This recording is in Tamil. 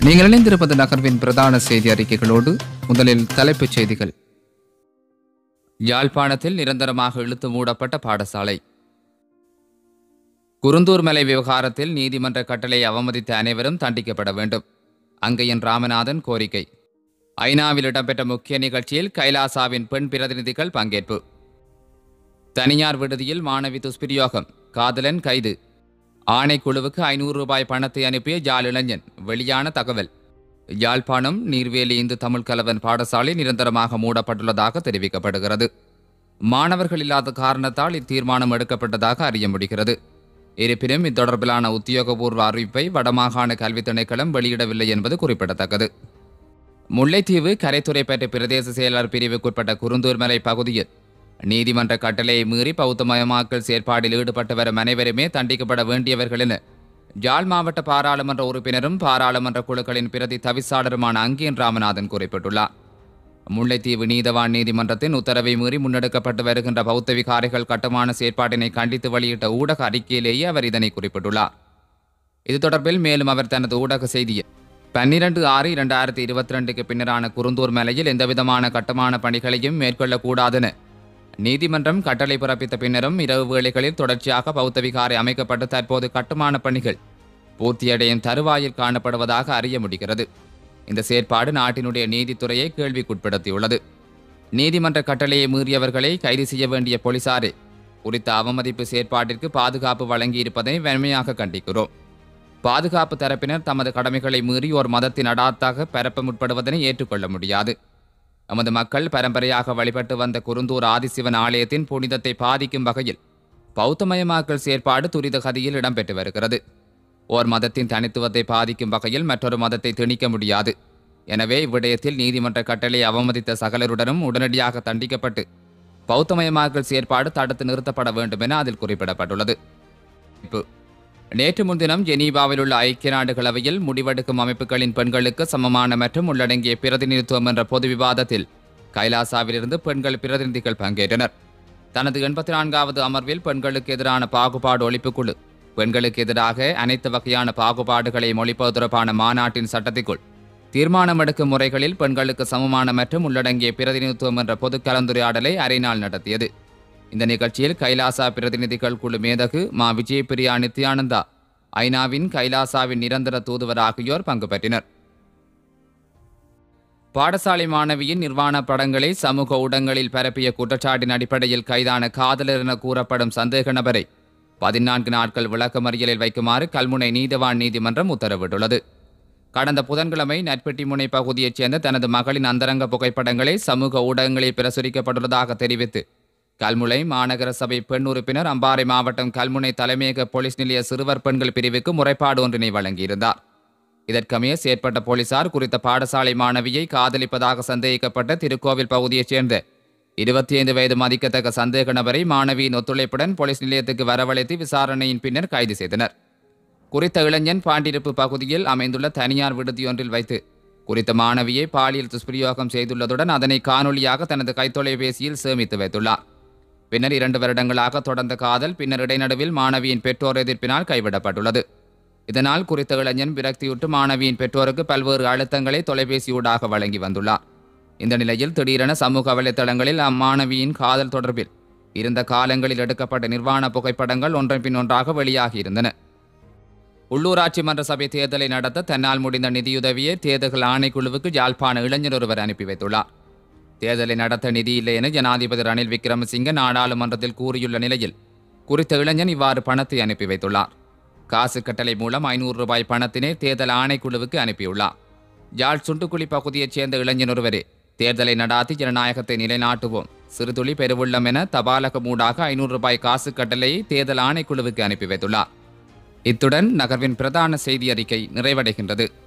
நீங்கள் இணைந்திருப்பது நகர்வின் பிரதான செய்தி அறிக்கைகளோடு முதலில் தலைப்புச் செய்திகள் யாழ்ப்பாணத்தில் நிரந்தரமாக இழுத்து மூடப்பட்ட பாடசாலை குருந்தூர் மலை விவகாரத்தில் நீதிமன்ற கட்டளை அவமதித்த அனைவரும் தண்டிக்கப்பட வேண்டும் அங்கையன் ராமநாதன் கோரிக்கை ஐநாவில் இடம்பெற்ற முக்கிய நிகழ்ச்சியில் கைலாசாவின் பெண் பிரதிநிதிகள் பங்கேற்பு தனியார் விடுதியில் மாணவி துஷ்பிரயோகம் காதலன் கைது ஆணைக்குழுவுக்கு ஐநூறு ரூபாய் பணத்தை அனுப்பிய யாழ் இளைஞன் வெளியான தகவல் யாழ்ப்பாணம் நீர்வேலி இந்து தமிழ் கலவன் பாடசாலை நிரந்தரமாக மூடப்பட்டுள்ளதாக தெரிவிக்கப்படுகிறது மாணவர்கள் இல்லாத காரணத்தால் இத்தீர்மானம் எடுக்கப்பட்டதாக அறிய முடிகிறது இருப்பினும் இத்தொடர்பிலான உத்தியோகபூர்வ அறிவிப்பை வடமாகாண கல்வித் திணைக்களம் வெளியிடவில்லை என்பது குறிப்பிடத்தக்கது முல்லைத்தீவு கரைத்துறைப்பேட்டை பிரதேச செயலர் பிரிவுக்குட்பட்ட குருந்தூர் மலை பகுதியில் நீதிமன்ற கட்டளையை மீறி பௌத்தமயமாக்கல் செயற்பாடில் ஈடுபட்டு வரும் அனைவருமே தண்டிக்கப்பட வேண்டியவர்கள் என யாழ் மாவட்ட பாராளுமன்ற உறுப்பினரும் பாராளுமன்ற குழுக்களின் பிரதி தவிசாளருமான அங்கேன் ராமநாதன் குறிப்பிட்டுள்ளார் முல்லைத்தீவு நீதவான் நீதிமன்றத்தின் உத்தரவை மீறி முன்னெடுக்கப்பட்டு வருகின்ற பௌத்த விகாரிகள் கட்டுமான செயற்பாட்டினை கண்டித்து வெளியிட்ட ஊடக அறிக்கையிலேயே அவர் இதனை குறிப்பிட்டுள்ளார் இது தொடர்பில் மேலும் அவர் தனது ஊடக செய்தியில் பன்னிரண்டு ஆறு இரண்டாயிரத்தி இருபத்தி ரெண்டுக்கு பின்னரான குருந்தூர் மலையில் எந்தவிதமான கட்டுமான பணிகளையும் மேற்கொள்ளக்கூடாதென நீதிமன்றம் கட்டளை பிறப்பித்த பின்னரும் இரவு வேளைகளில் தொடர்ச்சியாக பௌத்த விகாரை அமைக்கப்பட்டு தற்போது கட்டுமான பணிகள் பூர்த்தியடையும் தருவாயில் காணப்படுவதாக அறிய முடிகிறது இந்த செயற்பாடு நாட்டினுடைய நீதித்துறையை கேள்விக்குட்படுத்தியுள்ளது நீதிமன்ற கட்டளையை மீறியவர்களை கைது செய்ய வேண்டிய போலீசாரே குறித்த அவமதிப்பு செயற்பாட்டிற்கு பாதுகாப்பு வழங்கியிருப்பதை வன்மையாக கண்டிக்கிறோம் பாதுகாப்பு தரப்பினர் தமது கடமைகளை மீறி ஒரு மதத்தின் அடாத்தாக பரப்ப முற்படுவதனை ஏற்றுக்கொள்ள முடியாது நமது மக்கள் பரம்பரையாக வழிபட்டு வந்த குருந்தூர் ஆதிசிவன் ஆலயத்தின் புனிதத்தை பாதிக்கும் வகையில் பௌத்தமயமாக்கல் செயற்பாடு துரித கதியில் இடம்பெற்று வருகிறது ஓர் மதத்தின் தனித்துவத்தை பாதிக்கும் வகையில் மற்றொரு மதத்தை திணிக்க முடியாது எனவே இவ்விடயத்தில் நீதிமன்ற கட்டளை அவமதித்த சகலருடனும் உடனடியாக தண்டிக்கப்பட்டு பௌத்தமயமாக்கல் செயற்பாடு தடுத்து நிறுத்தப்பட வேண்டும் என அதில் குறிப்பிடப்பட்டுள்ளது இப்போ, நேற்று முன்தினம் ஜெனீவாவில் உள்ள ஐக்கிய நாடுகள் அவையில் முடிவெடுக்கும் அமைப்புகளின் பெண்களுக்கு சமமான மற்றும் உள்ளடங்கிய பிரதிநிதித்துவம் என்ற பொது விவாதத்தில் கைலாசாவிலிருந்து பெண்கள் பிரதிநிதிகள் பங்கேற்றனர் தனது எண்பத்தி நான்காவது அமர்வில் பெண்களுக்கு எதிரான பாகுபாடு ஒழிப்புக் குழு பெண்களுக்கு எதிராக அனைத்து வகையான பாகுபாடுகளை ஒழிப்பது தொடர்பான மாநாட்டின் சட்டத்திற்குள் தீர்மானம் எடுக்கும் முறைகளில் பெண்களுக்கு சமமான மற்றும் உள்ளடங்கிய பிரதிநிதித்துவம் என்ற பொது கலந்துரையாடலை அரை நாள் நடத்தியது இந்த நிகழ்ச்சியில் கைலாசா பிரதிநிதிகள் குழு மேதகு மா விஜயபிரியா நித்யானந்தா ஐநாவின் கைலாசாவின் நிரந்தர தூதுவர் ஆகியோர் பங்கு பெற்றனர் பாடசாலை மாணவியின் நிர்வாண படங்களை சமூக ஊடகங்களில் பரப்பிய குற்றச்சாட்டின் அடிப்படையில் கைதான காதலர் என கூறப்படும் சந்தேக நபரை பதினான்கு நாட்கள் விளக்கமறியலில் வைக்குமாறு கல்முனை நீதவான் நீதிமன்றம் உத்தரவிட்டுள்ளது கடந்த புதன்கிழமை நட்பெட்டிமுனை பகுதியைச் சேர்ந்த தனது மகளின் அந்தரங்க புகைப்படங்களை சமூக ஊடகங்களில் பிரசுரிக்கப்பட்டுள்ளதாக தெரிவித்து கல்முனை மாநகர சபை பெண் உறுப்பினர் அம்பாறை மாவட்டம் கல்முனை தலைமையக போலீஸ் நிலைய சிறுவர் பெண்கள் பிரிவுக்கு முறைப்பாடு ஒன்றினை வழங்கியிருந்தார் இதற்கமைய செயற்பட்ட போலீசார் குறித்த பாடசாலை மாணவியை காதலிப்பதாக சந்தேகிக்கப்பட்ட திருக்கோவில் பகுதியைச் சேர்ந்த இருபத்தி ஐந்து வயது மதிக்கத்தக்க சந்தேக நபரை மாணவியின் ஒத்துழைப்புடன் போலீஸ் நிலையத்துக்கு வரவழைத்து விசாரணையின் பின்னர் கைது செய்தனர் குறித்த இளைஞன் பாண்டிருப்பு பகுதியில் அமைந்துள்ள தனியார் விடுதியொன்றில் வைத்து குறித்த மாணவியை பாலியல் துஷ்பிரயோகம் செய்துள்ளதுடன் அதனை காணொலியாக தனது கைத்தொலைபேசியில் சேமித்து வைத்துள்ளார் பின்னர் இரண்டு வருடங்களாக தொடர்ந்த காதல் பின்னர் இடைநடுவில் மாணவியின் பெற்றோர் எதிர்ப்பினால் கைவிடப்பட்டுள்ளது இதனால் குறித்த இளைஞன் விரக்தியுற்று மாணவியின் பெற்றோருக்கு பல்வேறு அழுத்தங்களை தொலைபேசியூடாக வழங்கி வந்துள்ளார் இந்த நிலையில் திடீரென சமூக வலைத்தளங்களில் அம்மாணவியின் காதல் தொடர்பில் இருந்த காலங்களில் எடுக்கப்பட்ட நிர்வாண புகைப்படங்கள் ஒன்றன் பின் ஒன்றாக வெளியாகியிருந்தன உள்ளூராட்சி மன்ற சபை தேர்தலை நடத்த தன்னால் முடிந்த நிதியுதவியை தேர்தல் ஆணைக்குழுவுக்கு யாழ்ப்பாண இளைஞர் ஒருவர் அனுப்பி வைத்துள்ளார் தேர்தலை நடத்த நிதி இல்லை என ஜனாதிபதி ரணில் விக்ரமசிங்க நாடாளுமன்றத்தில் கூறியுள்ள நிலையில் குறித்த இளைஞன் இவ்வாறு பணத்தை அனுப்பி வைத்துள்ளார் காசு கட்டளை மூலம் ஐநூறு ரூபாய் பணத்தினை தேர்தல் ஆணைக்குழுவுக்கு அனுப்பியுள்ளார் யாழ் சுண்டுக்குழி பகுதியைச் சேர்ந்த இளைஞன் ஒருவரே தேர்தலை நடாத்தி ஜனநாயகத்தை நிலைநாட்டுவோம் சிறுதுளி பெருவுள்ளம் என தபாலகமூடாக ஐநூறு ரூபாய் காசு கட்டளையை தேர்தல் ஆணைக்குழுவுக்கு அனுப்பி வைத்துள்ளார் இத்துடன் நகர்வின் பிரதான செய்தி அறிக்கை நிறைவடைகின்றது